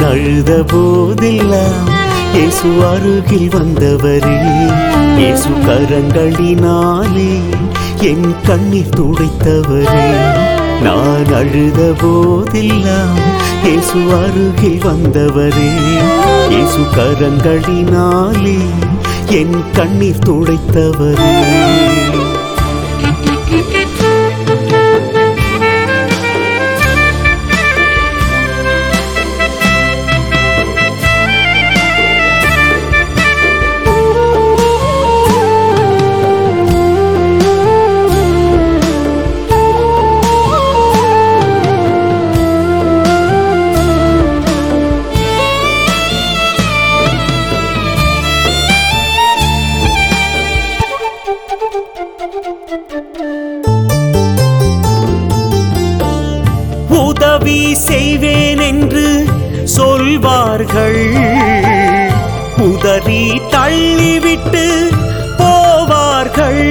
நான் அழுத போதெல்லாம் இயேசு அருகில் வந்தவரே இயேசு கரங்களினாலே என் கண்ணீர் துடைத்தவரே நான் அழுத போதெல்லாம் இயேசு அருகில் வந்தவரே இயேசு கரங்களினாலே என் கண்ணீர் துடைத்தவரே உதவி செய்வேன் என்று சொல்வார்கள் உதறி தள்ளிவிட்டு போவார்கள்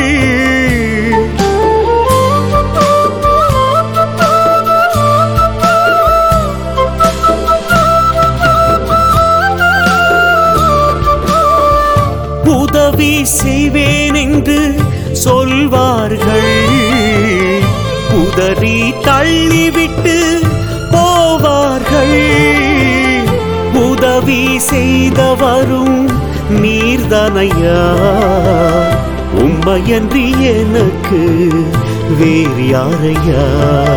உதவி செய்வேன் என்று சொல்வார்கள் உதறி தள்ளிவிட்டு போவார்கள் உதவி செய்தவரும் நீர்தனையா உம்மையன்றி எனக்கு வேறு யாரையா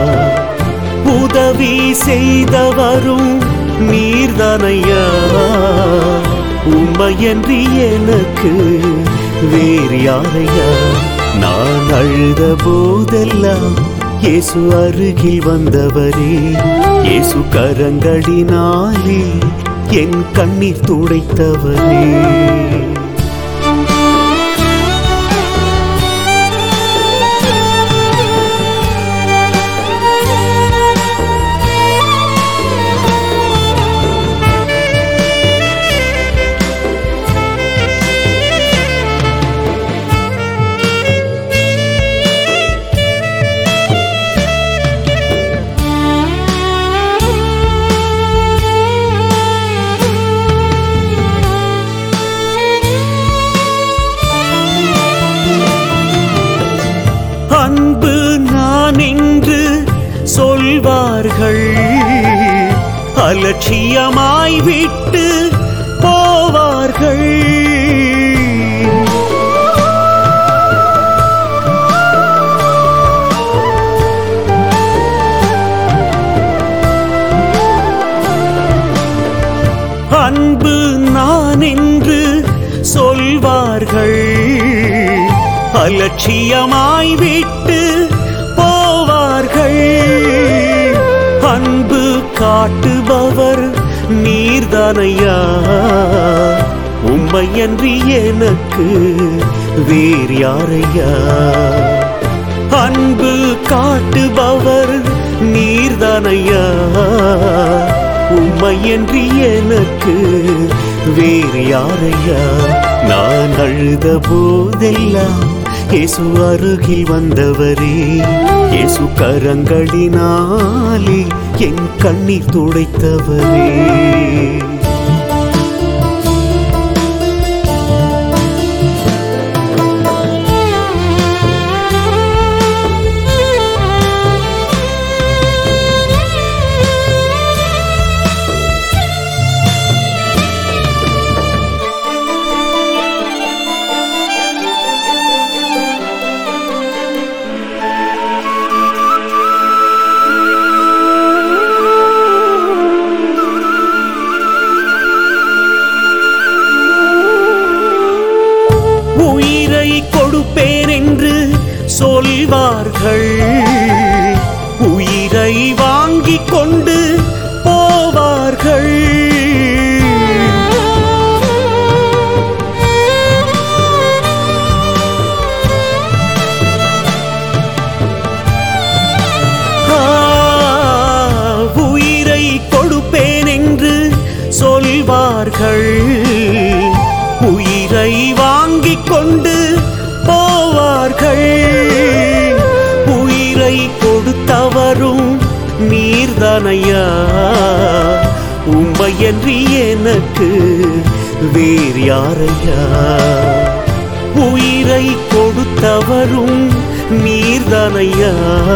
உதவி செய்தவரும் நீர்தனையா உம்மையன்றி எனக்கு வேறு யாரையா நான் அழுத போதெல்லாம் இயேசு அருகில் வந்தவரே இயேசு கரங்களினாலே என் கண்ணீர் துடைத்தவரே அன்பு நான் என்று சொல்வார்கள் அலட்சியமாய் விட்டு போவார்கள் அன்பு நான் என்று சொல்வார்கள் அலட்சியமாய் விட்டு போவார்கள் அன்பு காட்டுபவர் நீர்தானையா உம்மையன்றி எனக்கு வேறு யாரையா அன்பு காட்டுபவர் நீர்தானையா உம்மையன்றி எனக்கு வேறு யாரையா நான் அழுத போதெல்லாம் இயேசு அருகில் வந்தவரே இயேசு கரங்களினாலே என் கண்ணீர் துடைத்தவரே உயிரை கொடுப்பேன் என்று சொல்வார்கள் உயிரை வாங்கிக் கொண்டு போவார்கள் ஆ, உயிரை கொடுப்பேன் என்று சொல்வார்கள் உயிரை வாங்கிக் கொண்டு போவார்கள் உயிரை கொடுத்தவரும் நீர்தனையா உம்மையன்றி எனக்கு வேறு யாரையா உயிரை கொடுத்தவரும் நீர்தானையா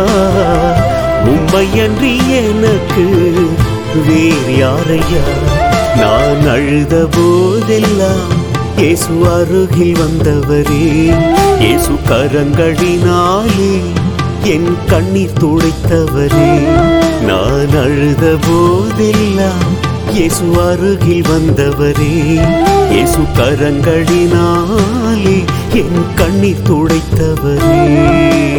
உம்மையன்றி எனக்கு வேறு யாரையா நான் அழுத போதெல்லாம் இயேசு அருகில் வந்தவரே இயேசு கரங்களினாலே என் கண்ணீர் துடைத்தவரே நான் அழுத போதெல்லாம் இயேசு அருகில் வந்தவரே இயேசு கரங்களினாலே என் கண்ணீர் துடைத்தவரே